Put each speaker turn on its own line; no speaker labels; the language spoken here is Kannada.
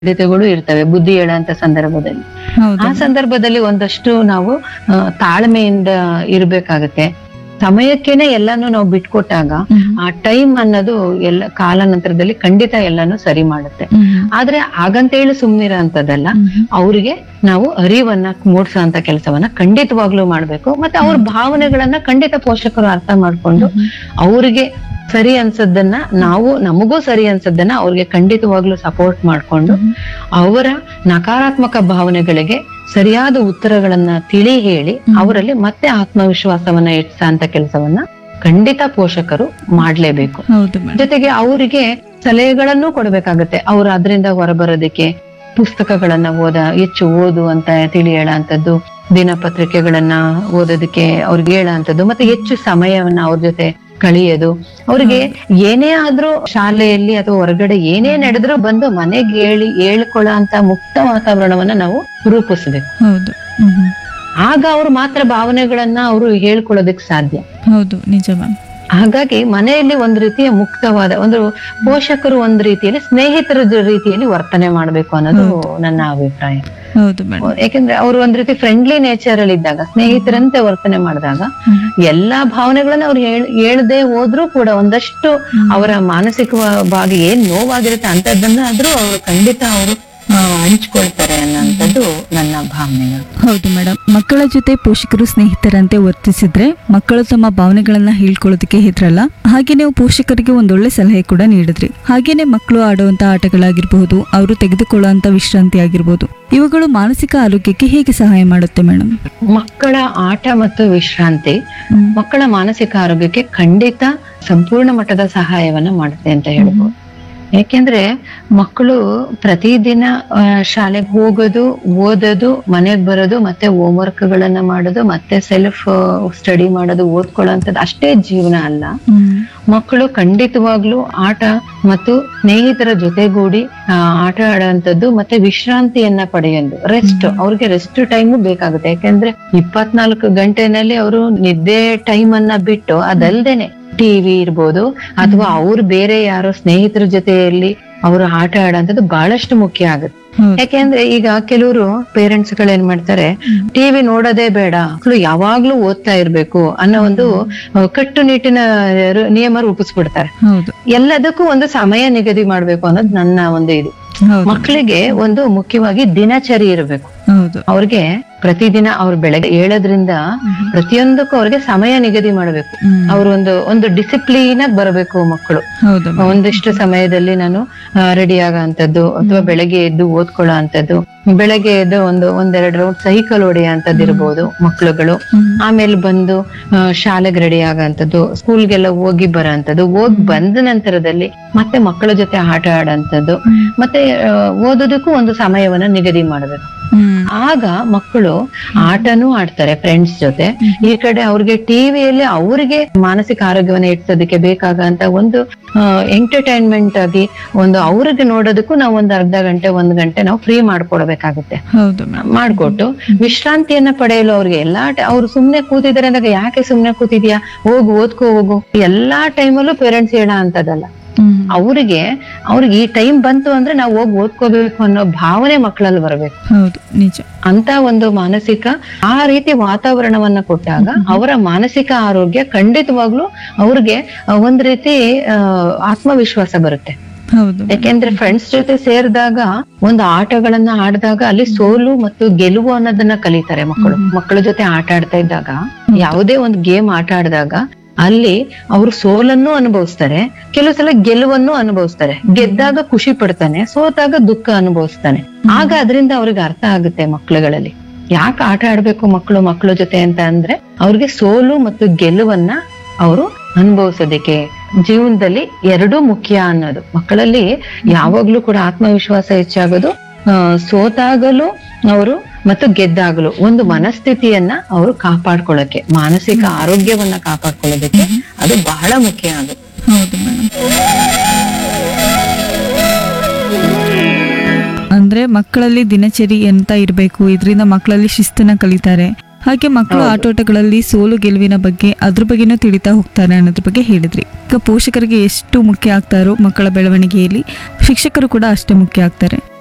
ಖಂಡಿತಗಳು ಇರ್ತವೆ ಬುದ್ಧಿ ಹೇಳಂತ ಸಂದರ್ಭದಲ್ಲಿ
ಹೌದು
ಆ ಸಂದರ್ಭದಲ್ಲಿ ಒಂದಷ್ಟು ನಾವು ಆ, ತಾಳ್ಮೆಯಿಂದ ಇರ್ಬೇಕಾಗತ್ತೆ ಸಮಯಕ್ಕೇನೆ ಎಲ್ಲಾನು ನಾವು ಬಿಟ್ಕೊಟ್ಟಾಗ
ಹ್ಮ್.
ಆ ಟೈಮ್ ಅನ್ನೋದು ಎಲ್ಲ ಕಾಲಾನಂತರದಲ್ಲಿ ಖಂಡಿತ ಎಲ್ಲಾನು ಸರಿ ಮಾಡುತ್ತೆ
ಹ್ಮ್.
ಆದ್ರೆ ಹಾಗಂತೇಳಿ ಸುಮ್ನಿರ ಅಂತದಲ್ಲ
ಹ್ಮ್.
ಅವ್ರಿಗೆ ನಾವು ಅರಿವನ್ನ ಮೂಡ್ಸೋ ಅಂತ ಕೆಲಸವನ್ನ ಖಂಡಿತವಾಗ್ಲೂ ಮಾಡ್ಬೇಕು ಮತ್ತೆ ಅವ್ರ ಭಾವನೆಗಳನ್ನ ಖಂಡಿತ ಪೋಷಕರು ಅರ್ಥ ಮಾಡ್ಕೊಂಡು ಅವ್ರಿಗೆ ಸರಿ ಅನ್ಸದ್ದನ್ನ ನಾವು ನಮಗೂ ಸರಿ ಅನ್ಸದ್ದನ್ನ ಅವ್ರಿಗೆ ಖಂಡಿತವಾಗ್ಲೂ ಸಪೋರ್ಟ್ ಮಾಡ್ಕೊಂಡು ಅವರ ನಕಾರಾತ್ಮಕ ಭಾವನೆಗಳಿಗೆ ಸರಿಯಾದ ಉತ್ತರಗಳನ್ನ ತಿಳಿ ಹೇಳಿ ಅವರಲ್ಲಿ ಮತ್ತೆ ಆತ್ಮವಿಶ್ವಾಸವನ್ನ ಹೆಚ್ಚಿಸೋ ಕೆಲಸವನ್ನ ಖಂಡಿತ ಪೋಷಕರು ಮಾಡ್ಲೇಬೇಕು
ಹೌದು ಮೇಡಮ್
ಜೊತೆಗೆ ಅವರಿಗೆ ಸಲಹೆಗಳನ್ನು ಕೊಡ್ಬೇಕಾಗತ್ತೆ ಅವ್ರು ಅದರಿಂದ ಹೊರಬರೋದಕ್ಕೆ ಪುಸ್ತಕಗಳನ್ನ ಓದ ಹೆಚ್ಚು ಓದು ಅಂತ ತಿಳಿ ಹೇಳೋಂಥದ್ದು ದಿನಪತ್ರಿಕೆಗಳನ್ನ ಓದೋದಕ್ಕೆ ಅವ್ರಿಗೆ ಹೇಳೋಂಥದ್ದು ಮತ್ತೆ ಹೆಚ್ಚು ಸಮಯವನ್ನ ಅವ್ರ ಜೊತೆ ಕಳಿಯೋದು ಅವ್ರಿಗೆ ಏನೇ ಆದ್ರೂ ಶಾಲೆಯಲ್ಲಿ ಅಥವಾ ಹೊರಗಡೆ ಏನೇ ನಡೆದ್ರೂ ಬಂದು ಮನೆಗೆ ಹೇಳಿ ಹೇಳ್ಕೊಳ್ಳೋ ಅಂತ ಮುಕ್ತ ವಾತಾವರಣವನ್ನ ನಾವು ರೂಪಿಸ್ಬೇಕು
ಹೌದು ಹ್ಮ್ ಹ್ಮ್.
ಆಗ ಅವ್ರು ಮಾತ್ರ ಭಾವನೆಗಳನ್ನ ಅವರು ಹೇಳ್ಕೊಳ್ಳೋದಕ್ಕೆ ಸಾಧ್ಯ
ಹೌದು ನಿಜ ಮ್ಯಾಮ್
ಹಾಗಾಗಿ ಮನೆಯಲ್ಲಿ ಒಂದು ರೀತಿಯ ಮುಕ್ತವಾದ ಒಂದು ಪೋಷಕರು ಒಂದು ರೀತಿಯಲ್ಲಿ ಸ್ನೇಹಿತರ ಜೊ- ರೀತಿಯಲ್ಲಿ ವರ್ತನೆ ಮಾಡ್ಬೇಕು ಅನ್ನೋದು ನನ್ನ ಅಭಿಪ್ರಾಯ
ಹೌದು ಮೇಡಮ್
ಯಾಕಂದ್ರೆ ಅವರು ಒಂದ್ ರೀತಿ ಫ್ರೆಂಡ್ಲಿ ನೇಚರ್ ಅಲ್ಲಿ ಇದ್ದಾಗ ಸ್ನೇಹಿತರಂತೆ ವರ್ತನೆ ಮಾಡಿದಾಗ ಎಲ್ಲಾ ಭಾವನೆಗಳನ್ನ ಅವ್ರು ಹೇಳ್ ಹೇಳ್ದೆ ಹೋದ್ರೂ ಕೂಡ ಒಂದಷ್ಟು ಅವರ ಮಾನಸಿಕವಾಗಿ ಏನ್ ನೋವಾಗಿರುತ್ತೆ ಅಂತದನ್ನ ಆದ್ರೂ ಅವರು ಖಂಡಿತ ಅವರು ಹಂಚ್ಕೊಳ್ತಾರೆ ಅನ್ನೋಂಥದ್ದು ನನ್ನ ಭಾವನೆಗಳು
ಹೌದು ಮೇಡಮ್ ಮಕ್ಕಳ ಜೊತೆ ಪೋಷಕರು ಸ್ನೇಹಿತರಂತೆ ವರ್ತಿಸಿದ್ರೆ ಮಕ್ಕಳು ತಮ್ಮ ಭಾವನೆಗಳನ್ನ ಹೇಳ್ಕೊಳ್ಳೋದಕ್ಕೆ ಹೆದ್ರಲ್ಲ ಹಾಗೆ ನೀವು ಪೋಷಕರಿಗೆ ಒಂದೊಳ್ಳೆ ಸಲಹೆ ಕೂಡ ನೀಡಿದ್ರಿ ಹಾಗೇನೆ ಮಕ್ಕಳು ಆಡುವಂತ ಆಟಗಳಾಗಿರ್ಬಹುದು ಅವರು ತೆಗೆದುಕೊಳ್ಳುವಂತ ವಿಶ್ರಾಂತಿ ಆಗಿರ್ಬೋದು ಇವುಗಳು ಮಾನಸಿಕ ಆರೋಗ್ಯಕ್ಕೆ ಹೇಗೆ ಸಹಾಯ ಮಾಡುತ್ತೆ ಮೇಡಮ್
ಮಕ್ಕಳ ಆಟ ಮತ್ತು ವಿಶ್ರಾಂತಿ ಮಕ್ಕಳ ಮಾನಸಿಕ ಆರೋಗ್ಯಕ್ಕೆ ಖಂಡಿತ ಸಂಪೂರ್ಣ ಮಟ್ಟದ ಸಹಾಯವನ್ನ ಮಾಡುತ್ತೆ ಅಂತ ಹೇಳ್ಬೋದು ಯಾಕೆಂದ್ರೆ ಮಕ್ಕಳು ಪ್ರತಿದಿನ ಆ, ಶಾಲೆಗೆ ಹೋಗೋದು ಓದೋದು ಮನೆಗ್ ಬರೋದು ಮತ್ತೆ ಹೋಮ್ವರ್ಕ್ ಗಳನ್ನ ಮಾಡೋದು ಮತ್ತೆ ಸೆಲ್ಫ್ ಸ್ಟಡಿ ಮಾಡೋದು ಓದ್ಕೊಳ್ಳೋಂಥದ್ದು ಅಷ್ಟೇ ಜೀವನ ಅಲ್ಲ ಮಕ್ಕಳು ಖಂಡಿತವಾಗ್ಲೂ ಆಟ ಮತ್ತು ಸ್ನೇಹಿತರ ಜೊತೆಗೂಡಿ ಆ, ಆಟ ಆಡೋಂಥದ್ದು ಮತ್ತೆ ವಿಶ್ರಾಂತಿಯನ್ನ ಪಡೆಯೋದು ರೆಸ್ಟ್ ಅವ್ರಿಗೆ ರೆಸ್ಟ್ ಟೈಮು ಬೇಕಾಗುತ್ತೆ ಯಾಕಂದ್ರೆ ಇಪ್ಪತ್ನಾಲ್ಕು ಗಂಟೆನಲ್ಲಿ ಅವರು ನಿದ್ದೆ ಟೈಮ್ ಅನ್ನ ಬಿಟ್ಟು ಅದಲ್ದೇನೆ ಟಿವಿ ಇರ್ಬೋದು ಅಥವಾ ಅವ್ರು ಬೇರೆ ಯಾರೋ ಸ್ನೇಹಿತರ ಜೊತೆಯಲ್ಲಿ ಅವರು ಆಟ ಆಡೋಂಥದ್ದು ಬಹಳಷ್ಟು ಮುಖ್ಯ ಆಗುತ್ತೆ
ಹೌದು.
ಯಾಕೆಂದ್ರೆ ಈಗ ಕೆಲವರು ಪೇರೆಂಟ್ಸ್ ಗಳು ಏನ್ ಮಾಡ್ತಾರೆ ಟಿವಿ ನೋಡೋದೇ ಬೇಡ ಮಕ್ಳು ಯಾವಾಗ್ಲೂ ಓದ್ತಾ ಇರ್ಬೇಕು ಅನ್ನೋ ಒಂದು ಆ, ಕಟ್ಟುನಿಟ್ಟಿನ ರು- ನಿಯಮ ರೂಪಿಸ್ಬಿಡ್ತಾರೆ
ಹೌದು
ಎಲ್ಲದಕ್ಕೂ ಒಂದು ಸಮಯ ನಿಗದಿ ಮಾಡ್ಬೇಕು ಅನ್ನೋದು ನನ್ನ ಒಂದು ಇದು
ಹೌದು
ಮಕ್ಕಳಿಗೆ ಒಂದು ಮುಖ್ಯವಾಗಿ ದಿನಚರಿ ಇರಬೇಕು
ಹೌದು
ಅವ್ರಿಗೆ ಪ್ರತಿದಿನ ಅವ್ರು ಬೆಳಗ್ಗೆ ಏಳೋದ್ರಿಂದ ಪ್ರತಿಯೊಂದಕ್ಕೂ ಅವ್ರಿಗೆ ಸಮಯ ನಿಗದಿ ಮಾಡಬೇಕು
ಹ್ಮ್.
ಅವ್ರು ಒಂದು ಒಂದು ಡಿಸಿಪ್ಲಿನ್ ಆಗಿ ಬರಬೇಕು ಮಕ್ಕಳು
ಹೌದು ಮೇಡಮ್.
ಒಂದಿಷ್ಟು ಸಮಯದಲ್ಲಿ ನಾನು ರೆಡಿ ಆಗಂತದ್ದು ಅಥವಾ ಬೆಳಗ್ಗೆ ಎದ್ದು ಓದ್ಕೊಳ್ಳೋ ಅಂತದ್ದು ಬೆಳಗ್ಗೆ ಎದ್ದು ಒಂದು ಒಂದೆರಡು ರೌಂಡ್ ಸೈಕಲ್ ಹೊಡೆಯೋ ಅಂತದ್ದು ಇರ್ಬೋದು ಮಕ್ಕಳುಗಳು
ಹ್ಮ್.
ಆಮೇಲೆ ಬಂದು ಆ, ಶಾಲೆಗೆ ರೆಡಿ ಆಗಂತದ್ದು ಸ್ಕೂಲ್ಗೆಲ್ಲ ಹೋಗಿ ಬರೋಂಥದ್ದು ಹೋಗಿ ಬಂದ ನಂತರದಲ್ಲಿ ಮತ್ತೆ ಮಕ್ಕಳ ಜೊತೆ ಆಟ ಆಡೋಂಥದ್ದು ಮತ್ತೆ ಆ, ಓದೋದಕ್ಕೂ ಒಂದು ಸಮಯವನ್ನ ನಿಗದಿ ಮಾಡಬೇಕು
ಹ್ಮ್.
ಆಗ ಮಕ್ಕಳು ಆಟನೂ ಆಡ್ತಾರೆ ಫ್ರೆಂಡ್ಸ್ ಜೊತೆ ಈ ಕಡೆ ಅವ್ರಿಗೆ ಟಿವಿಯಲ್ಲಿ ಅವ್ರಿಗೆ ಮಾನಸಿಕ ಆರೋಗ್ಯವನ್ನ ಇಡ್ಸೋದಕ್ಕೆ ಬೇಕಾಗಂತ ಒಂದು ಎಂಟರ್ಟೈನ್ಮೆಂಟ್ ಆಗಿ ಒಂದು ಅವ್ರಿಗೆ ನೋಡೋದಕ್ಕೂ ನಾವು ಒಂದು ಅರ್ಧ ಗಂಟೆ ಒಂದ್ ಗಂಟೆ ನಾವು ಫ್ರೀ ಮಾಡ್ಕೊಡ್ಬೇಕಾಗುತ್ತೆ
ಹೌದು ಮೇಡಮ್
ಮಾಡ್ಕೊಟ್ಟು ವಿಶ್ರಾಂತಿಯನ್ನ ಪಡೆಯಲು ಅವ್ರಿಗೆ ಎಲ್ಲಾ ಟ- ಅವ್ರು ಸುಮ್ನೆ ಕೂತಿದ್ದಾರೆ ಅಂದಾಗ ಯಾಕೆ ಸುಮ್ನೆ ಕೂತಿದ್ಯಾ ಹೋಗು ಓದ್ಕೋ ಹೋಗು ಎಲ್ಲಾ ಟೈಮಲ್ಲೂ ಪೇರೆಂಟ್ಸ್ ಹೇಳ ಅಂತದಲ್ಲ
ಹ್ಮ್.
ಅವ್ರಿಗೆ ಅವ್ರಿಗೆ ಈ ಟೈಮ್ ಬಂತು ಅಂದ್ರೆ ನಾವು ಹೋಗಿ ಓದ್ಕೋಬೇಕು ಅನ್ನೋ ಭಾವನೆ ಮಕ್ಕಳಲ್ಲಿ ಬರಬೇಕು
ಹೌದು ನಿಜ
ಅಂತ ಒಂದು ಮಾನಸಿಕ ಆ ರೀತಿ ವಾತಾವರಣವನ್ನ ಕೊಟ್ಟಾಗ ಅವರ ಮಾನಸಿಕ ಆರೋಗ್ಯ ಖಂಡಿತವಾಗ್ಲೂ ಅವ್ರಿಗೆ ಆ, ಒಂದ್ ರೀತಿ ಆ, ಆತ್ಮವಿಶ್ವಾಸ ಬರುತ್ತೆ
ಹೌದು
ಯಾಕೆಂದ್ರೆ ಫ್ರೆಂಡ್ಸ್ ಜೊತೆ ಸೇರಿದಾಗ ಒಂದು ಆಟಗಳನ್ನ ಆಡಿದಾಗ ಅಲ್ಲಿ ಸೋಲು ಮತ್ತು ಗೆಲುವು ಅನ್ನೋದನ್ನ ಕಲಿತಾರೆ ಮಕ್ಕಳು ಮಕ್ಕಳ ಜೊತೆ ಆಟ ಆಡ್ತಾ ಇದ್ದಾಗ ಯಾವುದೇ ಒಂದು ಗೇಮ್ ಆಟ ಆಡಿದಾಗ ಅಲ್ಲಿ ಅವರು ಸೋಲನ್ನು ಅನುಭವಿಸ್ತಾರೆ ಕೆಲವು ಸಲ ಗೆಲುವನ್ನು ಅನುಭವಿಸ್ತಾರೆ ಗೆದ್ದಾಗ ಖುಷಿ ಪಡ್ತಾನೆ ಸೋತಾಗ ದುಃಖ ಅನುಭವಿಸ್ತಾನೆ ಆಗ ಅದರಿಂದ ಅವ್ರಿಗೆ ಅರ್ಥ ಆಗುತ್ತೆ ಮಕ್ಕಳುಗಳಲ್ಲಿ ಯಾಕೆ ಆಟ ಆಡ್ಬೇಕು ಮಕ್ಕಳು ಮಕ್ಕಳ ಜೊತೆ ಅಂತ ಅಂದ್ರೆ ಅವ್ರಿಗೆ ಸೋಲು ಮತ್ತು ಗೆಲುವನ್ನ ಅವರು ಅನುಭವಿಸೋದಕ್ಕೆ ಜೀವನದಲ್ಲಿ ಎರಡೂ ಮುಖ್ಯ ಅನ್ನೋದು ಮಕ್ಕಳಲ್ಲಿ ಯಾವಾಗ್ಲೂ ಕೂಡ ಆತ್ಮವಿಶ್ವಾಸ ಹೆಚ್ಚಾಗೋದು ಆ, ಸೋತಾಗಲು ಅವರು ಮತ್ತು ಗೆದ್ದಾಗಲು ಒಂದು ಮನಸ್ಥಿತಿಯನ್ನ ಅವರು ಕಾಪಾಡ್ಕೊಳ್ಳೋಕೆ ಮಾನಸಿಕ ಆರೋಗ್ಯವನ್ನ ಕಾಪಾಡ್ಕೊಳ್ಳೋದಕ್ಕೆ ಅದು ಬಹಳ ಮುಖ್ಯ ಆಗುತ್ತೆ
ಹೌದು ಮೇಡಮ್ ಅಂದ್ರೆ ಮಕ್ಕಳಲ್ಲಿ ದಿನಚರಿ ಎಂತ ಇರಬೇಕು ಇದರಿಂದ ಮಕ್ಕಳಲ್ಲಿ ಶಿಸ್ತನ್ನ ಕಲಿತಾರೆ ಹಾಗೆ ಮಕ್ಕಳು ಆಟೋಟಗಳಲ್ಲಿ ಸೋಲು ಗೆಲುವಿನ ಬಗ್ಗೆ ಅದ್ರ ಬಗ್ಗೆನೂ ತಿಳಿತಾ ಹೋಗ್ತಾರೆ ಅನ್ನೋದ್ರ ಬಗ್ಗೆ ಹೇಳಿದ್ರಿ ಈಗ ಪೋಷಕರಿಗೆ ಎಷ್ಟು ಮುಖ್ಯ ಆಗ್ತಾರೋ ಮಕ್ಕಳ ಬೆಳವಣಿಗೆಯಲ್ಲಿ ಶಿಕ್ಷಕರು ಕೂಡ ಅಷ್ಟೇ ಮುಖ್ಯ ಆಗ್ತಾರೆ